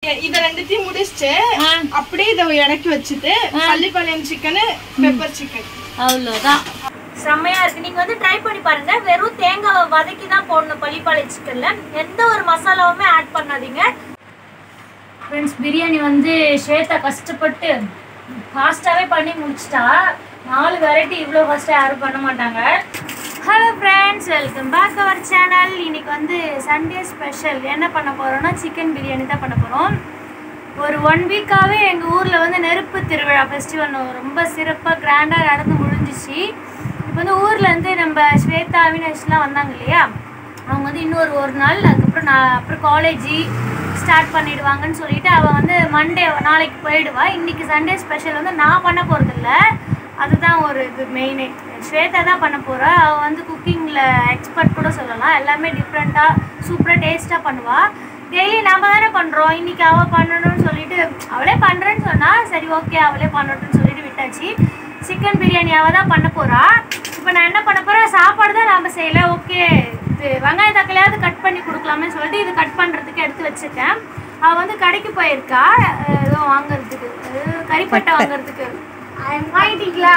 Chicken இத ரெண்டுத்தையும் முடிச்சுட்டு ஆ. அப்படியே இதை இறக்கி வச்சுட்டு பள்ளிப்பாளையம் சிக்கனு பெப்பர் சிக்கன் அவ்வளோதான் செம்மையா இருக்கு நீங்க வந்து ட்ரை பண்ணி பாருங்க வெறும் தேங்காவை வதக்கி தான் போடணும் பள்ளிப்பாளை சிக்கன்ல எந்த ஒரு மசாலாவுமே ஆட் பண்ணாதீங்க ஃப்ரெண்ட்ஸ் பிரியாணி வந்து ஸ்வேதா கஷ்டப்பட்டு ஃபாஸ்ட்டாகவே பண்ணி முடிச்சிட்டா நாலு வெரைட்டி இவ்வளோ ஃபாஸ்ட்டாக யாரும் பண்ண மாட்டாங்க hello friends welcome back our channel இன்னைக்கு வந்து சண்டே ஸ்பெஷல் என்ன பண்ண போகிறோம்னா சிக்கன் பிரியாணி தான் பண்ண போகிறோம் ஒரு ஒன் வீக்காகவே எங்கள் ஊரில் வந்து நெருப்பு திருவிழா ஃபெஸ்டிவல் ரொம்ப சிறப்பாக கிராண்டாக நடந்து முடிஞ்சிச்சு இப்போ வந்து ஊரில் வந்து நம்ம ஸ்வேதா அவினாஷ்லாம் வந்தாங்க இல்லையா அவங்க வந்து இன்னொரு ஒரு நாள் அதுக்கப்புறம் நான் அப்புறம் காலேஜ் ஸ்டார்ட் பண்ணிடுவாங்கன்னு சொல்லிட்டு அவள் வந்து மண்டே நாளைக்கு போயிடுவா இன்னைக்கு சண்டே ஸ்பெஷல் வந்து நான் பண்ண போகிறதில்ல அதுதான் ஒரு இது மெயினே ஸ்வேதா தான் பண்ண போகிறா அவள் வந்து குக்கிங்கில் எக்ஸ்பர்ட் கூட சொல்லலாம் எல்லாமே டிஃப்ரெண்ட்டாக சூப்பராக டேஸ்ட்டாக பண்ணுவாள் டெய்லி நாம தானே பண்ணுறோம் இன்னைக்கு அவள் பண்ணணும்னு சொல்லிட்டு அவளே பண்ணுறேன்னு சொன்னா சரி ஓகே அவளே பண்ணட்டும்னு சொல்லிட்டு விட்டாச்சு சிக்கன் பிரியாணி அவள் தான் பண்ண போகிறா இப்போ நான் என்ன பண்ண போகிறேன் சாப்பாடு தான் நாம் செய்யலை ஓகே இது வெங்காய தக்காளியாவது கட் பண்ணி கொடுக்கலாமே சொல்லிட்டு இது கட் பண்ணுறதுக்கு எடுத்து வச்சுருக்கேன் அவள் வந்து கடைக்கு போயிருக்கா அஹ் ஏதோ வாங்குறதுக்கு அஹ் கறிப்பட்டை வாங்குறதுக்கு வாங்கிட்டீங்களா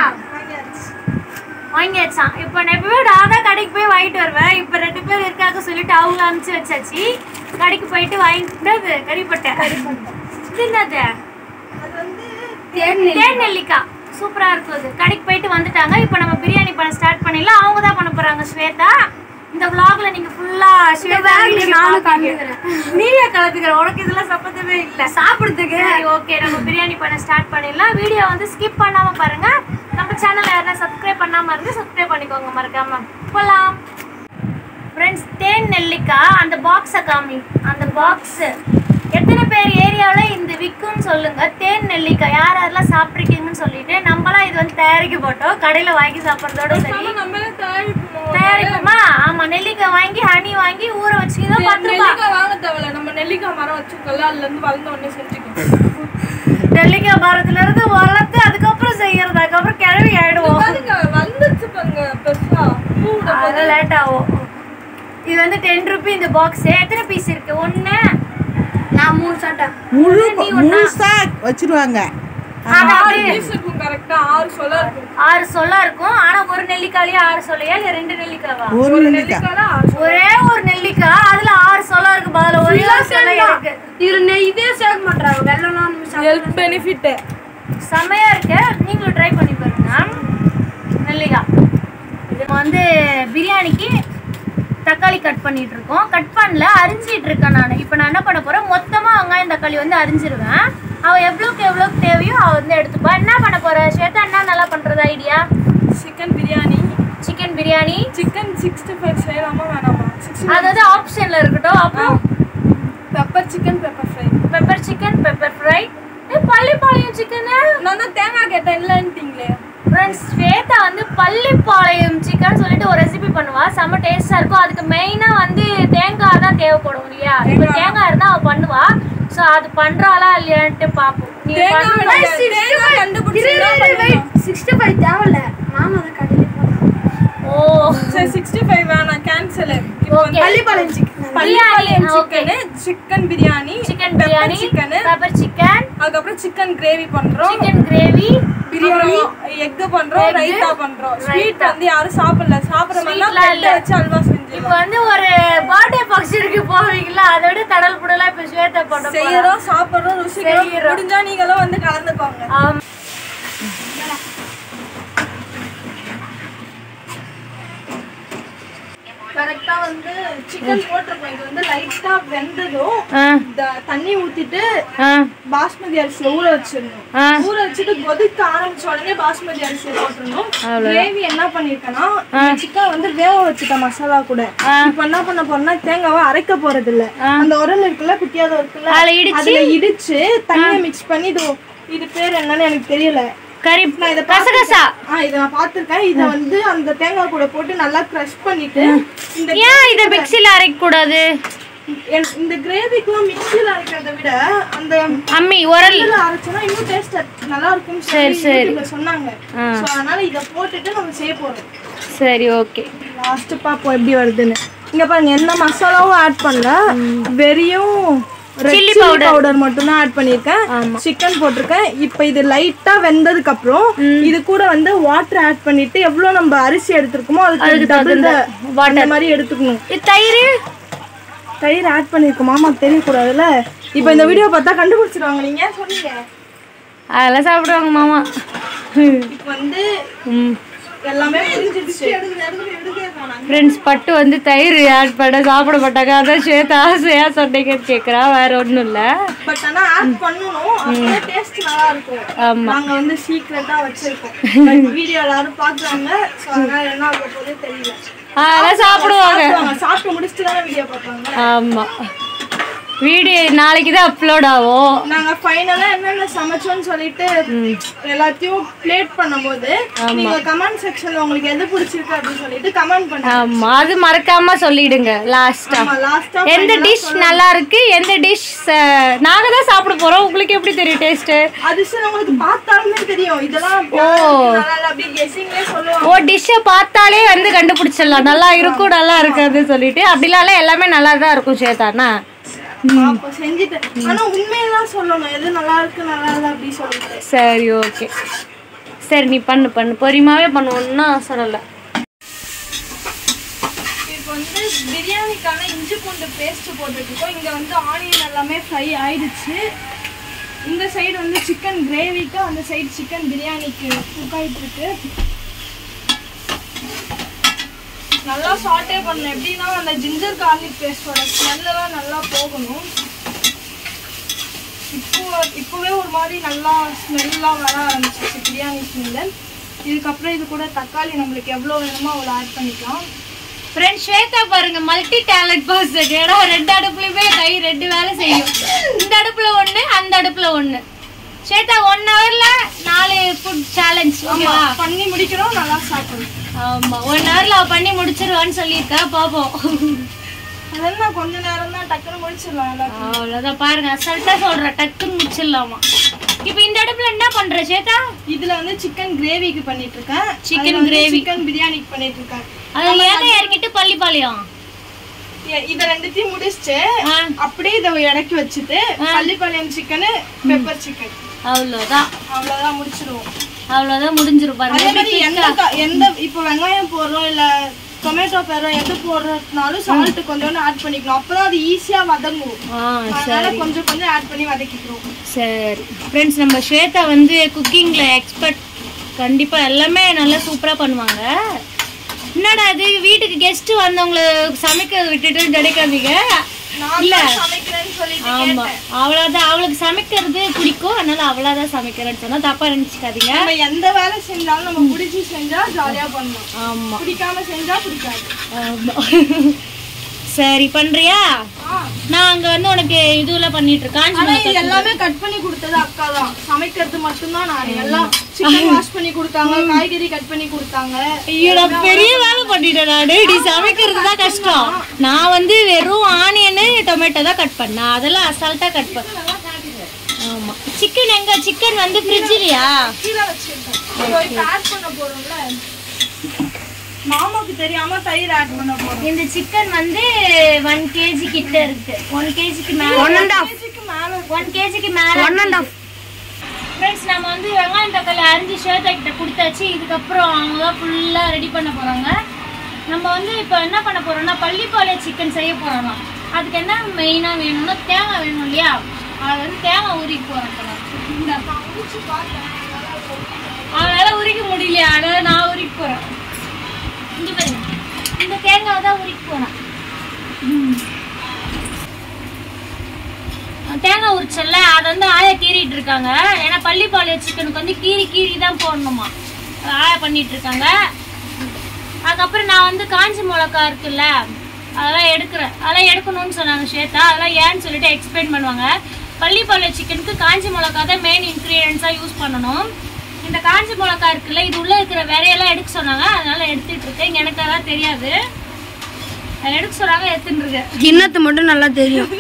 வாங்கியாச்சான் இப்போ நான் எப்பவுமே நான் தான் கடைக்கு போய் வாங்கிட்டு வருவேன் இப்போ ரெண்டு பேர் இருக்காங்க சொல்லிட்டு அவங்க அனுப்பிச்சு வச்சாச்சு கடைக்கு போயிட்டு வாங்கிட்டு கறிப்பட்டை இது என்னது அது வந்து தேன் நெல்லிக்காய் சூப்பரா இருக்கும் அது கடைக்கு போயிட்டு வந்துட்டாங்க இப்போ நம்ம பிரியாணி பண்ண ஸ்டார்ட் பண்ணிடலாம் அவங்க தான் பண்ண போறாங்க ஸ்வேதா இந்த vlogல நீங்க ஃபுல்லா ஸ்வேதா நானும் கலந்துக்கிறேன் நீயே கலந்துக்கிற உனக்கு இதெல்லாம் சப்பந்தமே இல்ல சாப்பிடுறதுக்கு சரி ஓகே நம்ம பிரியாணி பண்ண ஸ்டார்ட் பண்ணிடலாம் வீடியோ வந்து ஸ்கிப் பண்ணாம பாருங்க நம்ம சேனல்ல யாரா சப்ஸ்கிரைப் பண்ணாம இருந்து சப்ஸ்கிரைப் பண்ணிக்கோங்க மறக்காம போலாம் ஃப்ரெண்ட்ஸ் தேன் நெல்லிக்காய் அந்த பாக்ஸை காமி அந்த பாக்ஸ் எத்தனை பேர் ஏரியாவில் இந்த விற்கும்னு சொல்லுங்க தேன் நெல்லிக்காய் யார் யாரெல்லாம் சாப்பிட்ருக்கீங்கன்னு சொல்லிட்டு நம்மளாம் இது வந்து தயாரிக்க போட்டோம் கடையில் வாங்கி சாப்பிட்றதோட சரி நம்மளே தயாரிப்போம் தயாரிக்குமா ஆமா நெல்லிக்காய் வாங்கி ஹனி வாங்கி ஊற வச்சுக்கிதோ பத்து ரூபா நெல்லிக்காய் வாங்க தேவையில்ல நம்ம நெல்லிக்காய் மரம் வச்சிருக்கோம்ல அதுல இருந்து வளர்ந்த உடனே செஞ்சுக்கணும் நெல்லிக்காய் மரத்துல இருந்து வளர்த்து அதுக்கப்புறம் செய்யறது அதுக்கப்புறம் கிழவி ஆயிடுவோம் பாருங்க வந்துச்சு பாருங்க பெருசா பூட அது லேட் ஆகும் இது வந்து டென் ருபி இந்த பாக்ஸ் எத்தனை பீஸ் இருக்கு ஒன்று நான் மூணு சட்டை முழு முழுசா வச்சிருவாங்க அது ஆறு அப்படியே பீஸ் இருக்கும் கரெக்டா ஆறு சொல்ல இருக்கும் ஆறு சொல்லா இருக்கும் ஆனா ஒரு நெல்லிக்காயிலே ஆறு சொல்லையா இல்ல ரெண்டு நெல்லிக்காவா ஒரு நெல்லிக்காய் நெல்லிக்காய் ஆறு ஒரே ஒரு நெல்லிக்காய் அதுல ஆறு சொல்லா இருக்கு பதில ஒரே ஒரு சொல்லை இருக்கு இதுல இதே சேர்க்க மாட்டாங்க வெள்ளம்லாம் ஹெல்த் பெனிஃபிட் செமையா இருக்கு நீங்களும் ட்ரை பண்ணி பாருங்க நெல்லிக்காய் இது வந்து பிரியாணிக்கு தக்காளி கட் பண்ணிட்டு இருக்கோம் கட் பண்ணல அரிஞ்சிட்டு இருக்கேன் நான் இப்போ நான் என்ன பண்ண போறேன் மொத்தமா வெங்காயம் தக்காளி வந்து அரிஞ்சிருவேன் அவ எவ்வளோக்கு எவ்வளோக்கு தேவையோ அவ வந்து எடுத்துப்பா என்ன பண்ண போற ஸ்வேதா என்ன நல்லா பண்றது idea chicken biryani chicken biryani chicken sixty five செய்யலாமா வேணாமா சிக்ஸ்டி அது வந்து ஆப்ஷன்ல இருக்கட்டும் அப்புறம் pepper chicken pepper fry pepper chicken pepper fry Pallipalayam chicken நான் தான் தேங்காய் கேட்டேன் இல்லைன்ட்டீங்களே ஃப்ரெண்ட்ஸ் ஸ்வேதா வந்து பள்ளிப்பாளையம் சிக்கன் சொல்லிட்டு ஒரு ரெசிபி பண்ணுவா செம்ம டேஸ்டா இருக்கும் அதுக்கு மெயினா வந்து தேங்காய் தான் தேவைப்படும் இல்லையா இப்போ தேங்காய் இருந்தா அவ பண்ணுவா ஸோ அது பண்றாளா இல்லையான்ட்டு பார்ப்போம் நீ தேங்காய் பண்ணு. வேண்டாம். தேங்காய் கண்டுபிடிச்சு சிக்ஸ்டி ஃபைவ் தேவையில்ல மாமா தான் கடையில் ஓ சரி சிக்ஸ்டி ஃபைவ் வேணாம் cancel okay Pallipalayam chicken biryani okay chicken chicken biryani chicken biryani chicken pepper chicken அதுக்கப்புறம் சிக்கன் கிரேவி பண்றோம் சிக்கன் கிரேவி பிரியாணி எக் பண்றோம் Egg, ரைத்தா பண்றோம் ஸ்வீட் raita. வந்து யாரும் சாப்பிடல சாப்பிடுற Sweetலாம் மாதிரி இல்ல. வச்சு அல்வா செஞ்சு இப்போ வந்து ஒரு பர்த்டே ஃபங்க்ஷனுக்கு போவீங்களா அதோட தடல் புடலா இப்போ ஸ்வேதா பண்ண போறா. செய்யறோம் சாப்பிடுறோம் ருசிக்கிறோம் செய்யறோம். முடிஞ்சா நீங்களும் வந்து கலந்துக்கோங்க ஆமா கரெக்டா வந்து சிக்கன் போட்டிருக்கோம் இது வந்து லைட்டா வெந்ததும் ஆ இந்த தண்ணி ஊத்திட்டு ஆ பாஸ்மதி அரிசியை ஊற வச்சிடணும் ஆ. ஊற வச்சுட்டு கொதிக்க ஆரம்பிச்ச உடனே பாஸ்மதி அரிசியை போட்டுடணும் கிரேவி என்ன பண்ணிருக்கேன்னா சிக்கன் வந்து வேக வச்சுட்டேன் மசாலா கூட இப்ப என்ன பண்ண போறேன்னா தேங்காவை அரைக்க போறது இல்ல அந்த உரல் இருக்குல்ல குட்டியாத இருக்குல்ல அதுல இடிச்சு? அதுல இடிச்சு தண்ணியை மிக்ஸ் பண்ணி இது இது பேர் என்னன்னு எனக்கு தெரியல கறி நான் இதை கசகசா ஆ இதை நான் பார்த்திருக்கேன் இதை வந்து அந்த தேங்காய் கூட போட்டு நல்லா க்ரஷ் பண்ணிட்டு இந்த ஏன் இதை மிக்சியில் அரைக்க கூடாது என்- இந்த கிரேவிக்குலாம் மிக்சியில் அரைக்கிறத விட அந்த அம்மி உரல் இதுல அரைச்சோன்னா இன்னும் டேஸ்ட் நல்லா இருக்கும்னு சரி, சொல்லி சரி. YouTubeல சொன்னாங்க ஆ. So, அதனால இதை போட்டுட்டு நம்ம செய்ய போறோம் சரி ஓகே லாஸ்ட் பாப்போம் எப்படி வருதுன்னு இங்க பாருங்க எந்த மசாலாவும் ஆட் பண்ணல வெறியும் சில்லி சில்லி பவுடர் பவுடர் மட்டும் தான் ஆட் பண்ணிருக்கேன் சிக்கன் போட்டிருக்கேன் இப்போ இது லைட்டா வெந்ததுக்கு அப்புறம் இது கூட வந்து வாட்டர் ஆட் பண்ணிட்டு எவ்வளவு நம்ம அரிசி எடுத்திருக்கோமோ அதுக்கு டபுள் வாட்டர் மாதிரி எடுத்துக்கணும் இது தயிர் தயிர் ஆட் பண்ணிருக்கோம் மாமா தெரியக்கூடாதுல்ல இப்போ இந்த வீடியோ பார்த்தா கண்டுபிடிச்சிருவாங்க நீங்க ஏன் சொன்னீங்க அதெல்லாம் சாப்பிடுவாங்க மாமா இப்போ வந்து ம் எல்லாமே புரிஞ்சிருச்சு ஃப்ரெண்ட்ஸ் பட்டு வந்து தயிர் ஆட் பண்ண சாப்பிட மாட்டாங்க அதான் ஸ்வேதா ஆசையா சொன்னீங்கன்னு கேட்குறா வேற ஒன்றும் இல்லை பட் ஆனா ஆட் பண்ணணும் அப்பவே டேஸ்ட் நல்லா இருக்கும் ஆமா நாங்க வந்து சீக்ரெட்டா வச்சிருக்கோம் வீடியோ எல்லாரும் பாக்குறாங்க சோ அதனால என்ன ஆக போதே தெரியல அதெல்லாம் சாப்பிடுவாங்க சாப்பிடுவாங்க. சாப்பிட்டு முடிச்சுட்டு தானே வீடியோ பார்ப்பாங்க ஆமா வீடியோ நாளைக்கு தான் அப்லோட் ஆகும் நாங்க ஃபைனலா என்னென்ன சமைச்சோம்னு சொல்லிட்டு எல்லாத்தையும் பிளேட் பண்ணும்போது நீங்க கமெண்ட் செக்ஷன்ல உங்களுக்கு எது பிடிச்சிருக்கு அப்படின்னு சொல்லிட்டு கமெண்ட் பண்ணுங்க ஆமா அது மறக்காம சொல்லிடுங்க லாஸ்டா ஆமா லாஸ்டா எந்த டிஷ் நல்லா இருக்கு எந்த டிஷ் நாங்க தான் சாப்பிட போறோம் உங்களுக்கு எப்படி தெரியும் டேஸ்ட் அது சார் உங்களுக்கு பார்த்தாலுமே தெரியும் இதெல்லாம் நல்லா இல்ல அப்படி கெஸிங்லேயே சொல்லுவாங்க ஓ டிஷ்ஷை பார்த்தாலே வந்து கண்டுபிடிச்சிடலாம் நல்லா இருக்கும் நல்லா இருக்காது சொல்லிட்டு அப்படிலாம் இல்ல, எல்லாமே நல்லா தான் இருக்கும் சேதாண்ணா அப்போ செஞ்சுட்டு ஆனா உண்மையெல்லாம் சொல்லணும் எது நல்லா இருக்கு நல்லா இல்ல அப்படி சொல்லிட்டு சரி ஓகே சரி நீ பண்ணு பண்ணு பொறுமையாவே பண்ணுவோம்னா சொல்லல இப்போ வந்து பிரியாணிக்கான இஞ்சி பூண்டு பேஸ்ட் போட்டுருக்கோம் இங்க வந்து ஆனியன் எல்லாமே ஃப்ரை ஆயிடுச்சு இந்த சைடு வந்து சிக்கன் கிரேவிக்கு அந்த சைடு சிக்கன் பிரியாணிக்கு குக் ஆயிட்டு இருக்கு நல்லா சாட்டே பண்ணணும் எப்படின்னா அந்த ஜிஞ்சர் கார்லிக் பேஸ்டோட ஸ்மெல்லாம் நல்லா போகணும் இப்போ இப்போவே ஒரு மாதிரி நல்லா ஸ்மெல்லாம் வர ஆரம்பிச்சிச்சு பிரியாணி ஸ்மெல்லு இதுக்கப்புறம் இது கூட தக்காளி நம்மளுக்கு எவ்வளோ வேணுமோ அவ்வளோ ஆட் பண்ணிக்கலாம் ஃப்ரெண்ட் ஸ்வேதா பாருங்க மல்டி டேலண்ட் பர்சன் ஏன்னா ரெண்டு அடுப்புலயுமே கை ரெண்டு வேலை செய்யும் இந்த அடுப்புல ஒண்ணு அந்த அடுப்புல ஒண்ணு ஸ்வேதா ஒன் ஹவர்ல நாலு ஃபுட் சேலஞ்ச் ஓகேவா பண்ணி முடிக்கிறோம் நல்லா சாப்பிடணும் ஆமா ஒன் ஹவர்ல அவ பண்ணி முடிச்சிருவான்னு சொல்லியிருக்கா பாப்போம் அதெல்லாம் கொஞ்ச நேரம் தான் டக்குன்னு முடிச்சிடலாம் எல்லாத்தையும் அவ்வளவுதான் பாருங்க அசால்ட்டா சொல்ற டக்குன்னு முடிச்சிடலாமா இப்போ இந்த அடுப்புல என்ன பண்ற ஸ்வேதா இதுல வந்து சிக்கன் கிரேவிக்கு பண்ணிட்டு இருக்கேன் Chicken அதுல வந்து gravy. சிக்கன் பிரியாணிக்கு பண்ணிட்டு இருக்கேன் அது ஏதை இறக்கிட்டு பள்ளிப்பாளையம் இ- இத ரெண்டுத்தையும் முடிச்சுட்டு ஆ, அப்படியே இதை இறக்கி வச்சுட்டு பள்ளிப்பாளையம் சிக்கனு பெப்பர் சிக்கன் அவ்வளவுதான் அவ்வளவுதான் முடிச்சிடுவோம் அவ்வளவுதான் முடிஞ்சிரும் அதே பாருங்க மாதிரி எந்த க- எந்த இப்போ வெங்காயம் போடுறோம் இல்ல டொமேட்டோ போடுறோம் எது போடுறதுனாலும் சால்ட் கொஞ்சோண்டு ஆட் பண்ணிக்கணும் அப்பதான் அது ஈஸியா வதங்கும் ஆ அதனால கொஞ்சம் கொஞ்சம் ஆட் பண்ணி வதக்கிக்கிறோம் சரி ஃப்ரெண்ட்ஸ் நம்ம ஸ்வேதா வந்து குக்கிங்கில் எக்ஸ்பர்ட் கண்டிப்பாக எல்லாமே நல்லா சூப்பராக பண்ணுவாங்க என்னடா அது வீட்டுக்கு கெஸ்ட் வந்தவங்களை சமைக்க விட்டுட்டு நினைக்காதீங்க நான் இல்ல. தான் சமைக்கிறேன்னு சொல்லிட்டு ஆமா அவ்வளோதான் அவளுக்கு சமைக்கிறது பிடிக்கும் அதனால அவளாதான் சமைக்கிறேன்னு சொன்னா தப்பா நினைச்சுக்காதீங்க நம்ம எந்த வேலை செஞ்சாலும் நம்ம பிடிச்சி செஞ்சா ஜாலியா பண்ணணும் ஆமா பிடிக்காம செஞ்சா பிடிக்காது ஆமா சரி பண்றியா ஆ. நான் அங்க வந்து உனக்கு இதுலாம் பண்ணிட்டு இருக்கேன் ஆனா இது எல்லாமே கட் பண்ணி கொடுத்தது அக்கா தான் சமைக்கிறது மட்டும்தான் நான் எல்லாம் சிக்கன் வாஷ் பண்ணி கொடுத்தாங்க காய்கறி கட் பண்ணி கொடுத்தாங்க ஐயோ நான் பெரிய வேலை பண்ணிட்டேன் நானு நீ சமைக்கிறது தான் கஷ்டம் நான் வந்து வெறும் ஆனியனு டொமேட்டோ தான் கட் பண்ணேன் அதெல்லாம் அசால்ட்டா கட் பண்ண ஆமா சிக்கன் எங்க சிக்கன் வந்து ஃப்ரிட்ஜ்லயா கீழே வச்சிருக்கேன் இதோ இப்ப ஆட் பண்ண போறோம்ல மாமாக்கு தெரியாம தயிர் ஆட் பண்ண போறோம் இந்த சிக்கன் வந்து ஒன் கேஜி கிட்ட இருக்கு ஒன் கேஜிக்கு மேல ஒன் அண்ட் ஹாஃப் மேல ஒன் கேஜிக்கு மேல ஒன் அண்ட் ஆஃப் ஃப்ரெண்ட்ஸ் நம்ம வந்து வெங்காயம் தக்காளி அரிஞ்சு ஸ்வேதா கிட்ட கொடுத்தாச்சு இதுக்கப்புறம் அவங்க தான் ஃபுல்லாக ரெடி பண்ண போகிறாங்க நம்ம வந்து இப்போ என்ன பண்ண போறோம்னா பள்ளிப்பாளைய சிக்கன் செய்ய போகிறோம் அதுக்கு என்ன மெயினாக வேணும்னா தேங்காய் வேணும் இல்லையா அதை வந்து தேங்காய் உருக்கி போகிறோம் இந்த அதனால உரிக்க முடியலையா அதனால நான் உரிக்க போகிறேன் இங்க பாருங்க இந்த தேங்காவை தான் உரிக்க போகிறேன் தேங்காய் உரிச்சல்ல அதை வந்து ஆயா கீறிட்டு இருக்காங்க ஏன்னா பள்ளிப்பாளைய சிக்கனுக்கு வந்து கீறி கீறி தான் போடணுமா அதை ஆயா பண்ணிட்டு இருக்காங்க அதுக்கப்புறம் நான் வந்து காஞ்சி மிளகா இருக்குல்ல அதெல்லாம் எடுக்கிறேன் அதெல்லாம் எடுக்கணும்னு சொன்னாங்க ஸ்வேதா அதெல்லாம் ஏன்னு சொல்லிட்டு எக்ஸ்பிளைன் பண்ணுவாங்க பள்ளிப்பாளைய சிக்கனுக்கு காஞ்சி மிளகா தான் மெயின் இன்க்ரீடியன்ஸாக யூஸ் பண்ணணும் இந்த காஞ்சி மிளகா இருக்குல்ல இது உள்ள இருக்கிற விரையெல்லாம் எடுக்க சொன்னாங்க அதனால எடுத்துட்டு இருக்கேன் எனக்கு அதெல்லாம் தெரியாது அதை எடுக்க சொன்னாங்க எடுத்துட்டு இருக்கேன் கிண்ணத்து மட்டும் நல்லா தெரியும்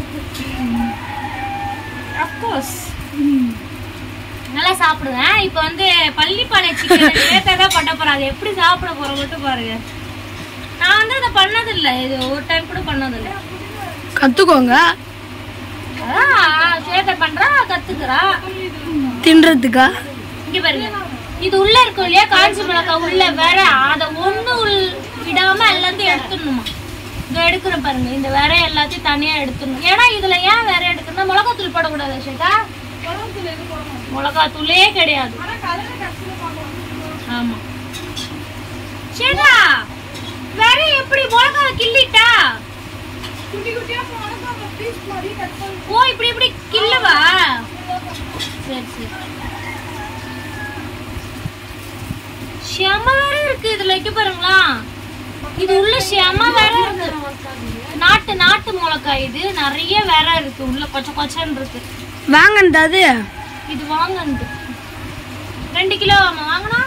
அப்கோர்ஸ் நல்லா சாப்பிடுவேன் இப்போ வந்து பள்ளிப்பாளைய சிக்கன் நேத்தா தான் பண்ண போறேன் அது எப்படி சாப்பிட போறோம் மட்டும் பாருங்க நான் வந்து அதை பண்ணதில்லை இது ஒரு டைம் கூட பண்ணதில்லை கத்துக்கோங்க அதான் சேட்டை பண்றா கத்துக்கிறா தின்றதுக்கா இங்க பாருங்க இது உள்ள இருக்கும் இல்லையா காஞ்சி மிளகாய் உள்ள வேற அத ஒண்ணு உள் விடாம எல்லாத்தையும் எடுத்துடணுமா இதோ எடுக்கிறேன் பாருங்க இந்த வேற எல்லாத்தையும் தனியா எடுத்துடணும் ஏன்னா இதுல ஏன் வேற எடுக்கணும்னா மிளகாத்தூள் போடக்கூடாது சேட்டா மிளகாத்தூளே கிடையாது ஆமா சேட்டா வேற எப்படி மிளகாவை கிள்ளிட்டா குட்டி குட்டியா போனா பீஸ் மாதிரி கட் பண்ணி ஓ இப்படி இப்படி கிள்ளவா சரி சரி செம வேற இருக்கு இதுல இங்க பாருங்களா இது உள்ள செம வேற இருக்கு நாட்டு நாட்டு மிளகாய் இது நிறைய வேற இருக்கு உள்ள கொச்ச கொச்சன்னு இருக்கு வாங்கண்டா அது இது வாங்கந்து ரெண்டு கிலோ வாங்கினா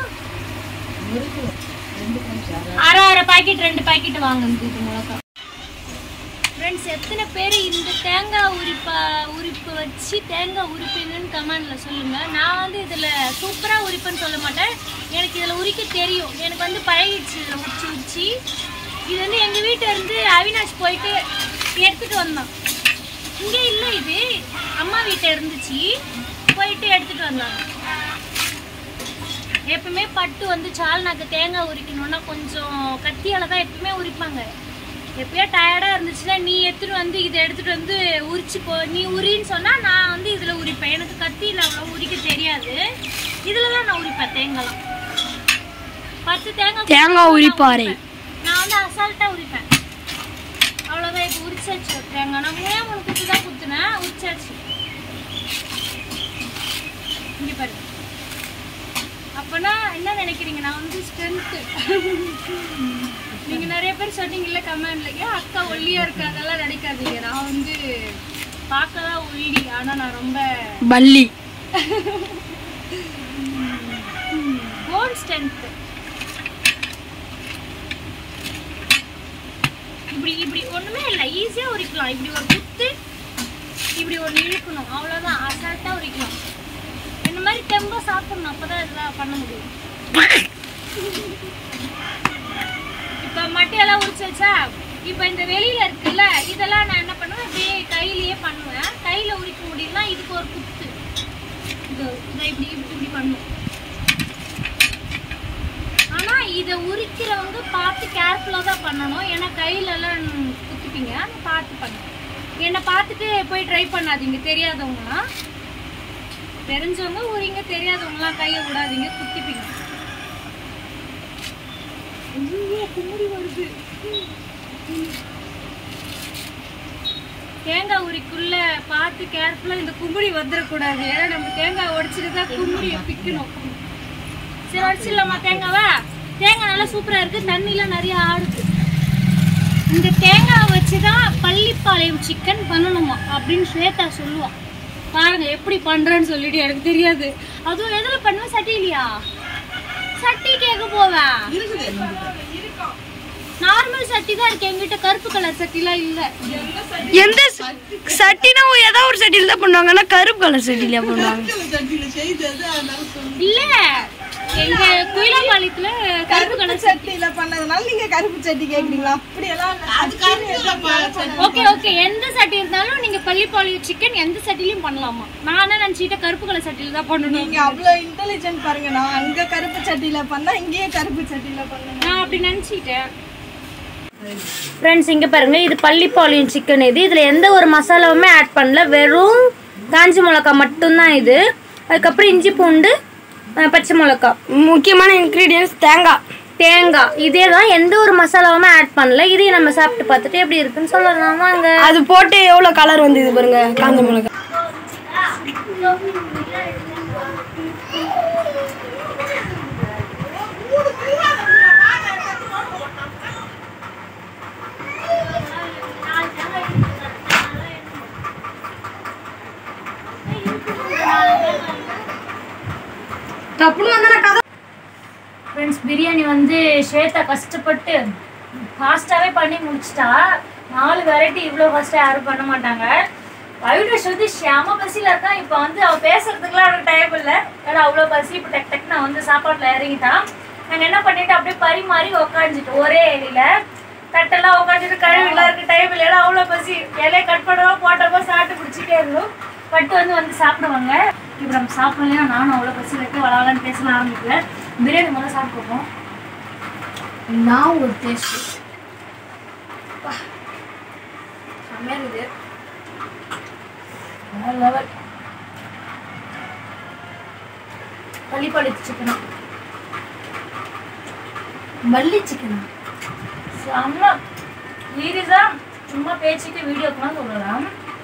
அரை அரை பாக்கெட் ரெண்டு பாக்கெட் வாங்குது இது மிளகாய் ஃப்ரெண்ட்ஸ் எத்தனை பேர் இந்த தேங்காய் உரிப்ப உரிப்பு வச்சு தேங்காய் உரிப்பீங்கன்னு கமெண்ட்ல சொல்லுங்க நான் வந்து இதுல சூப்பரா உரிப்பேன்னு சொல்ல மாட்டேன் எனக்கு இதுல உரிக்க தெரியும் எனக்கு வந்து பழகிடுச்சு இதுல உரிச்சு உரிச்சு இது வந்து எங்க வீட்டுல இருந்து அவினாஷ் போயிட்டு எடுத்துட்டு வந்தான் இங்க இல்ல இது அம்மா வீட்டுல இருந்துச்சு போயிட்டு எடுத்துட்டு வந்தாங்க எப்பவுமே பட்டு வந்து சால்னாக்கு தேங்காய் உரிக்கணும்னா கொஞ்சம் கத்தியால தான் எப்பவுமே உரிப்பாங்க எப்பயோ டயர்டா இருந்துச்சுன்னா நீ எடுத்துட்டு வந்து இதை எடுத்துட்டு வந்து உரிச்சு போ நீ உரின்னு சொன்னா நான் வந்து இதுல உரிப்பேன் எனக்கு கத்தியில அவ்வளோ உரிக்க தெரியாது இதுல தான் நான் உரிப்பேன் தேங்காய்லாம் பத்து தேங்காய் தேங்காய் உரிப்பாறை. நான் வந்து அசால்ட்டா உரிப்பேன் அவ்வளோதான் இப்போ உரிச்சாச்சு ஒரு தேங்காய் நான் மூணே மூணு குத்து தான் குத்துனேன் உரிச்சாச்சு இங்க பாருங்க அப்பனா என்ன நினைக்கிறீங்க நான் வந்து ஸ்ட்ரென்த்து நீங்க நிறைய பேர் சொன்னீங்கல்ல கமெண்ட்ல ஏன் அக்கா ஒல்லியா இருக்கு அதெல்லாம் நினைக்காதீங்க நான் வந்து பார்க்க தான் ஒல்லி ஆனா நான் ரொம்ப பல்லி போன் ஸ்ட்ரென்த் இப்படி இப்படி ஒண்ணுமே இல்லை ஈஸியா உரிக்கலாம் இப்படி ஒரு குத்து இப்படி ஒன்று இழுக்கணும் அவ்வளோதான் அசால்ட்டா உரிக்கலாம் இந்த மாதிரி தெம்பா சாப்பிடணும் அப்பதான் இதெல்லாம் பண்ண முடியும் இப்ப மட்டையெல்லாம் உரிச்சாச்சா இப்ப இந்த வெளியில இருக்குல்ல இதெல்லாம் நான் என்ன பண்ணுவேன் அப்படியே கையிலேயே பண்ணுவேன் கையில உரிக்க முடியலனா இதுக்கு ஒரு குத்து இது இதை இப்படி இப்படி இப்படி பண்ணும் ஆனா இத உரிக்கிறவங்க பார்த்து கேர்ஃபுல்லா தான் பண்ணணும் ஏன்னா கையில எல்லாம் குத்திப்பீங்க பார்த்து பண்ணுங்க என்னை பார்த்துட்டு போய் ட்ரை பண்ணாதீங்க தெரியாதவங்களாம் தெரிஞ்சவங்க உரிங்க தெரியாதவங்களாம் கையை விடாதீங்க குத்திப்பீங்க ஐயோ, குமுறி வருது தேங்காய் உரிக்குள்ள பார்த்து கேர்ஃபுல்லா இந்த குமுறி வந்துடக்கூடாது ஏன்னா நம்ம தேங்காய் உடைச்சிட்டு தான் குமுறியை பிக்கணும் சரி உடச்சிடலாமா தேங்காவா தேங்காய் நல்லா சூப்பரா இருக்கு தண்ணிலாம் நிறைய ஆடுது இந்த தேங்காவை வச்சு தான் பள்ளிப்பாளையம் சிக்கன் பண்ணணுமா அப்படின்னு ஸ்வேதா சொல்லுவா பாருங்க எப்படி பண்றேன்னு சொல்லிட்டு எனக்கு தெரியாது அதுவும் எதுல பண்ணுவேன் சட்டிலையா சட்டி கேட்க போவேன் நார்மல் சட்டி தான் இருக்கு எங்கிட்ட கருப்பு கலர் சட்டிலாம் இல்ல எந்த ச- சட்டினா ஏதோ ஒரு சட்டியில் தான் பண்ணுவாங்க ஆனா கருப்பு கலர் சட்டியில பண்ணுவாங்க சட்டியில் செய்தது அதனால சொல்லு. இல்ல எங்க குயிலாம்பாளையத்துல கருப்பு கலர் சட்டி சட்டியில பண்ணதுனால நீங்க கருப்பு சட்டி கேக்குறீங்களா அப்படியெல்லாம் இல்ல. அது கருப்புலப்பா, சட்டி. ஓகே ஓகே எந்த சட்டி இருந்தாலும் நீங்க பள்ளிப்பாளையம் சிக்கன் எந்த சட்டிலையும் பண்ணலாமா நான் என்ன நினைச்சிட்டு கருப்பு கலர் சட்டியில தான் பண்ணணும் நீங்க அவ்வளவு இன்டெலிஜென்ட் பாருங்க நான் அங்க கருப்பு சட்டியில பண்ணா இங்கேயே கருப்பு சட்டியில பண்ணுங்க நான் அப்படி நினைச்சிட்டேன் ஃப்ரெண்ட்ஸ் இங்கே பாருங்க இது பள்ளிப்பாளையம் சிக்கன் இது இதில் எந்த ஒரு மசாலாவுமே ஆட் பண்ணல வெறும் காஞ்சி மிளகா மட்டும்தான் இது அதுக்கப்புறம் இஞ்சி பூண்டு அஹ், பச்சை மிளகா முக்கியமான இன்க்ரீடியன்ஸ் தேங்காய் தேங்காய் இதே தான் எந்த ஒரு மசாலாவுமே ஆட் பண்ணல இதையும் நம்ம சாப்பிட்டு பார்த்துட்டு எப்படி இருக்குன்னு சொல்லலாம் வாங்க அது போட்டு எவ்வளவு கலர் வந்தது பாருங்க காஞ்ச மிளகாய் தப்புன்னு வந்தா கதை ஃப்ரெண்ட்ஸ் பிரியாணி வந்து ஸ்வேதா கஷ்டப்பட்டு ஃபாஸ்ட்டாகவே பண்ணி முடிச்சிட்டா நாலு வெரைட்டி இவ்வளோ ஃபாஸ்ட்டாக யாரும் பண்ண மாட்டாங்க அவினாஷ் வந்து செம பசியில் இருக்கான் இப்போ வந்து அவள் பேசுறதுக்குலாம் அவனுக்கு டைம் இல்லை ஏன்னா அவ்வளோ பசி இப்போ டக் டக் நான் வந்து சாப்பாட்டில் இறங்கிட்டான் நாங்கள் என்ன பண்ணிட்டு அப்படியே பரிமாறி உக்காந்துட்டு ஒரே இலையில தட்டெல்லாம் உட்காந்துட்டு கழுவிலாம் இருக்கு டைம் இல்லைன்னா அவ்வளோ பசி இலையை கட் பண்ணவோ போட்டப்போ சாப்பிட்டு பிடிச்சிட்டே இருந்தோம் பட்டு வந்து வந்து சாப்பிடுவாங்க இப்போ நம்ம சாப்பிடலைன்னா நானும் அவ்வளோ பசி வைக்க வளவலான்னு பேசலாம் ஆரம்பிக்கிறேன் பிரியாணி முதல்ல சாப்பிட்டு பார்ப்போம் நான் ஒரு டேஸ்ட் செம்மையா இருக்குது வேற லெவல் பள்ளிப்பாளைய சிக்கனா மல்லி சிக்கனா செம்ம சீரியஸா சும்மா பேச்சுக்கு வீடியோக்கெல்லாம் சொல்லலாம்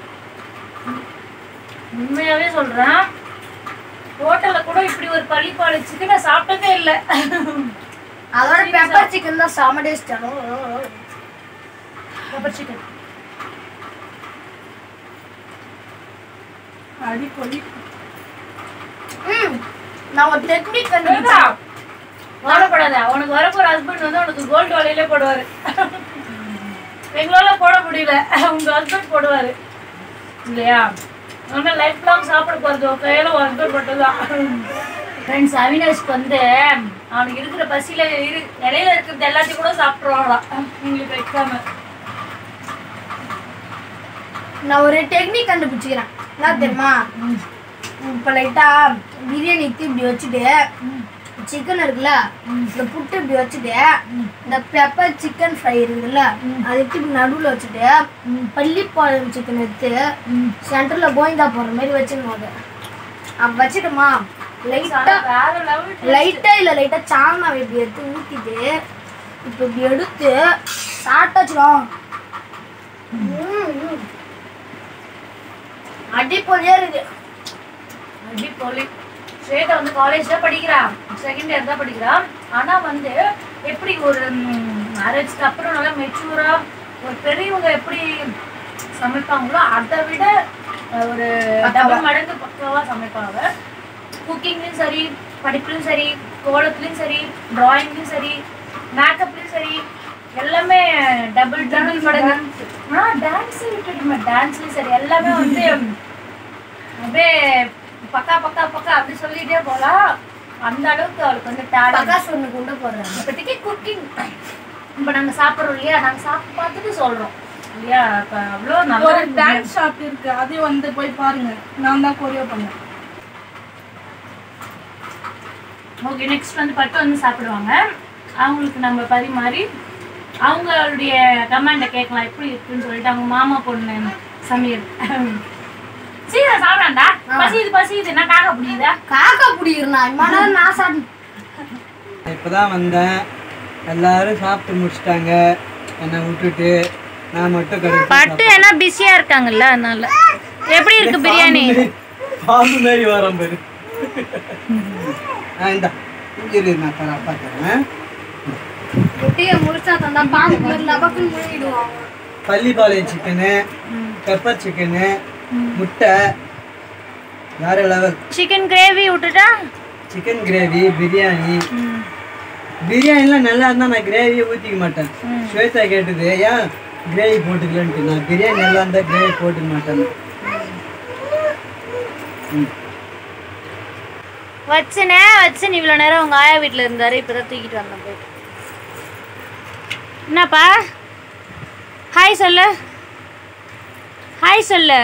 உண்மையாவே சொல்றேன் ஹோட்டல்ல கூட இப்படி ஒரு பள்ளிப்பாளைய சிக்கன் நான் சாப்பிட்டதே இல்லை அதோட பெப்பர் சிக்கன் தான் செம்ம டேஸ்ட் பெப்பர் சிக்கன் அடிப்பொலி ம் நான் ஒரு டெக்னிக் வேண்டா. கவலைப்படாத உனக்கு வரப்போற ஹஸ்பண்ட் வந்து உனக்கு கோல்டு வலையிலே போடுவாரு எங்களால போட முடியல உங்க ஹஸ்பண்ட் போடுவாரு இல்லையா ஆனா லைஃப் லாங் சாப்பிட போறது உன் கையில உன் ஹஸ்பண்ட் மட்டும்தான் ஃப்ரெண்ட்ஸ் அவினாஷ்க்கு வந்து அவனுக்கு இருக்கிற பசியில இரு இலையில இருக்கிறது எல்லாத்தையும் கூட சாப்பிட்ருவாங்களாம் எங்களுக்கு வைக்காம நான் ஒரு டெக்னிக் கண்டுபிடிச்சிக்கிறேன் என்ன தெரியுமா இப்போ லைட்டா பிரியாணி எடுத்து இப்படி வச்சுட்டு சிக்கன் இருக்குல்ல இந்த புட்டு இப்படி வச்சுட்டு இந்த பெப்பர் சிக்கன் ஃப்ரை இருக்குல்ல அதை எடுத்து இப்படி நடுவில் வச்சுட்டு பள்ளிப்பாளையம் சிக்கன் எடுத்து சென்டரில் கோவிந்தா போடுற மாதிரி வச்சிடணும் அதை அப்போ வச்சுட்டுமா லைட்டாக வேற லெவல் லைட்டா இல்ல லைட்டா சால்னாவை இப்படி எடுத்து ஊத்திட்டு இப்போ இப்படி எடுத்து சாப்பிட்டாச்சுடும் அடிப்பொலியா இருக்கு அடி போலி ஸ்வேதா வந்து காலேஜ்ல படிக்கிறா செகண்ட் இயர் தான் படிக்கிறா ஆனா வந்து எப்படி ஒரு மேரேஜ்க்கு அப்புறம் நல்லா மெச்சூரா ஒரு பெரியவங்க எப்படி சமைப்பாங்களோ அதை விட அஹ், ஒரு டபுள் மடங்கு பக்காவா சமைப்பாங்க குக்கிங்லயும் சரி படிப்புலயும் சரி கோலத்துலயும் சரி டிராயிங்லயும் சரி மேக்கப்லயும் சரி எல்லாமே டபுள் டபுள் மடங்கு ஆ டான்ஸ் விட்டுடுமே டான்ஸ்லயும் சரி எல்லாமே வந்து அப்படியே பக்கா பக்கா பக்கா அப்படி சொல்லிட்டே போலாம் அந்த அளவுக்கு அவளுக்கு வந்து டேலண்ட் பக்காசு ஒண்ணு கொண்டு போடுறேன் இப்போதைக்கு குக்கிங் இப்போ நாங்க சாப்பிட்றோம் இல்லையா நாங்க சாப்பிட்டு பார்த்துட்டு சொல்றோம் இல்லையா இப்போ அவ்வளோ நல்லா ஒரு டான்ஸ் ஷாப் இருக்கு அதையும் வந்து போய் பாருங்க நான் தான் கொரியோ பண்ணேன் ஓகே நெக்ஸ்ட் வந்து பட்டு வந்து சாப்பிடுவாங்க அவங்களுக்கு நம்ம பரிமாறி அவங்களுடைய கமெண்ட்டை கேட்கலாம் எப்படி இருக்குன்னு சொல்லிட்டு அவங்க மாமா பொண்ணு சமையல் சீக்கிரம் சாப்பிடாண்டா பசியுது பசியுது என்ன காக்க முடியுதா காக்கா பிடிக்கிறா இம்மா நேரம் நான் சாப்பிட்டு இப்போதான் வந்தேன் எல்லாரும் சாப்பிட்டு முடிச்சிட்டாங்க என்னை விட்டுட்டு நான் மட்டும் கடைசி பட்டு ஏன்னா பிஸியா இருக்காங்கல்ல அதனால எப்படி இருக்கு பிரியாணி பாம்பு மாரி வரேன் பாரு ஆ இந்தா இங்கே இரு நான் தர அப்பா தரேன் குட்டியை முடிச்சா தந்தா பாம்பு மாதிரி லபக்குன்னு முழுங்கிடுவான் பள்ளிப்பாளையம் சிக்கனு பெப்பர் சிக்கனு முட்டை வேற லெவல் சிக்கன் கிரேவி விட்டுட்டா சிக்கன் கிரேவி பிரியாணி பிரியாணிலாம் நல்லா இருந்தால் நான் கிரேவியை ஊற்றிக்க மாட்டேன் ஸ்வேதா கேட்டது ஏன் கிரேவி போட்டுக்கலன்ட்டு நான் பிரியாணி நல்லா இருந்தால் கிரேவி போட்டுக்க மாட்டேன் வச்சனே வச்சன் இவ்வளோ நேரம் உங்க ஆயா வீட்டில் இருந்தாரு இப்போதான் தூக்கிட்டு வந்தேன் போயிட்டு என்னப்பா ஹாய் சொல்லு ஹாய் சொல்லு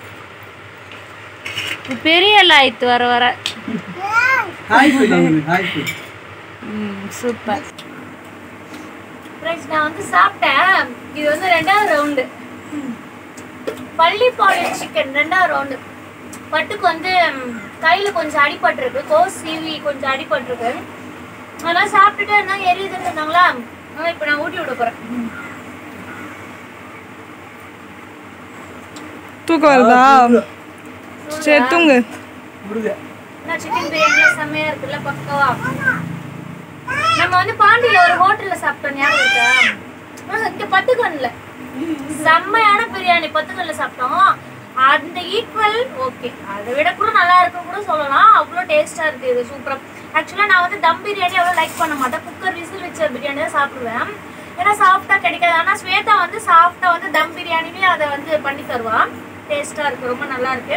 பெரிய லாய்த்து வர வர ஹாய் சொல்லுங்க ஹாய் சொல்லு சூப்பர் ஃப்ரெண்ட்ஸ் நான் வந்து சாப்பிட்டேன் இது வந்து ரெண்டாவது ரவுண்டு பள்ளிப்பாளையம் சிக்கன் ரெண்டாவது ரவுண்டு பட்டுக்கு வந்து ம், கையில கொஞ்சம் அடிபட்டிருக்கு கோஸ் சீவி கொஞ்சம் அடிபட்டிருக்கு அதெல்லாம் சாப்பிட்டுட்டு இருந்தா எரியுதுன்னு சொன்னாங்களா ஆனா இப்போ நான் ஊட்டி விட போறேன் தூக்கம் வருதா சரி தூங்கு முருக நான் சிக்கன் பிரியாணி செம்மையா இருக்குல்ல பக்கவா நம்ம வந்து பாண்டியில ஒரு ஹோட்டல்ல சாப்பிட்டோம் ஞாபகம் இருக்கா ஆஹ், இங்க பத்துக்கன்ல செம்மையான பிரியாணி பத்துக்கன்ல சாப்பிட்டோம் அந்த ஈக்குவல் ஓகே அதை விட கூட நல்லா இருக்கும் கூட சொல்லலாம் அவ்வளோ டேஸ்டா இருக்கு இது சூப்பரா ஆக்சுவலா நான் வந்து தம் பிரியாணி அவ்வளோ லைக் பண்ண மாட்டேன் குக்கர் விசில் வச்ச பிரியாணி தான் சாப்பிடுவேன் ஏன்னா சாஃப்டா கிடைக்காது ஆனா ஸ்வேதா வந்து சாஃப்டா வந்து தம் பிரியாணிலேயே அதை வந்து பண்ணி தருவா டேஸ்டா இருக்கு ரொம்ப நல்லா இருக்கு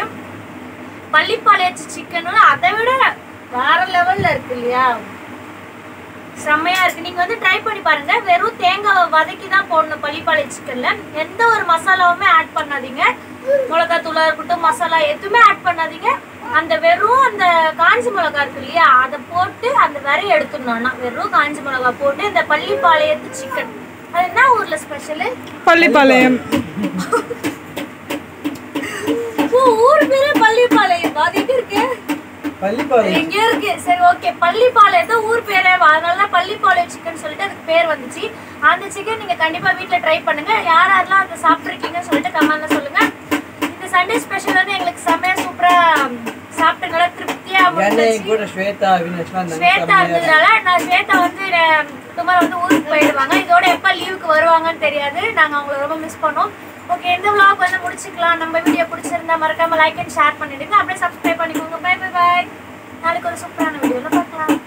பள்ளிப்பாளையத்து சிக்கனும் அதை விட வேற லெவல்ல இருக்கு இல்லையா செம்மையா இருக்கு நீங்க வந்து ட்ரை பண்ணி பாருங்க வெறும் தேங்காவை வதக்கி தான் போடணும் பள்ளிப்பாளைய சிக்கன்ல எந்த ஒரு மசாலாவுமே ஆட் பண்ணாதீங்க மிளகாய் தூளா இருக்கட்டும் மசாலா எதுவுமே ஆட் பண்ணாதீங்க அந்த வெறும் அந்த காஞ்சி மிளகா இருக்கு இல்லையா அதை போட்டு அந்த விரைய எடுத்துடணும்னா வெறும் காஞ்சி மிளகா போட்டு இந்த பள்ளிப்பாளையத்து சிக்கன் அது என்ன ஊர்ல ஸ்பெஷலு பள்ளிப்பாளையம் ஓ ஊர் பேரே பள்ளிப்பாளையம் அது எங்க இருக்கு பள்ளிப்பாளையம் எங்க இருக்கு சரி ஓகே பள்ளிப்பாளையம் தான் ஊர் பேரே வா- அதனால தான் பள்ளிப்பாளையம் சிக்கன் சொல்லிட்டு அதுக்கு பேர் வந்துச்சு அந்த சிக்கன் நீங்க கண்டிப்பா வீட்ல ட்ரை பண்ணுங்க யார் யாரெல்லாம் அதை சாப்பிட்ருக்கீங்கன்னு சொல்லிட்டு கமெண்ட்ல சொல்லுங்க இந்த சண்டே ஸ்பெஷல் வந்து எங்களுக்கு செம்மையா சூப்பரா சாப்பிட்டு நல்லா திருப்தியா என்னை முடிஞ்சிச்சு கூட ஸ்வேதா வினேஷ்லாம் இருந்தாங்க ஸ்வேதா இருந்ததுனால நான் ஸ்வேதா வந்து டுமாரோ வந்து ஊருக்கு போயிடுவாங்க இதோட எப்ப லீவுக்கு வருவாங்கன்னு தெரியாது நாங்க அவங்கள ரொம்ப மிஸ் பண்ணோம் ஓகே இந்த vlog வந்து முடிச்சுக்கலாம் நம்ம வீடியோ பிடிச்சிருந்தா மறக்காம லைக் அண்ட் ஷேர் பண்ணிடுங்க அப்படியே சப்ஸ்கிரைப் பண்ணிக்கோங்க பை பை பை நாளைக்கு ஒரு சூப்பரான வீடியோல பார்க்கலாம்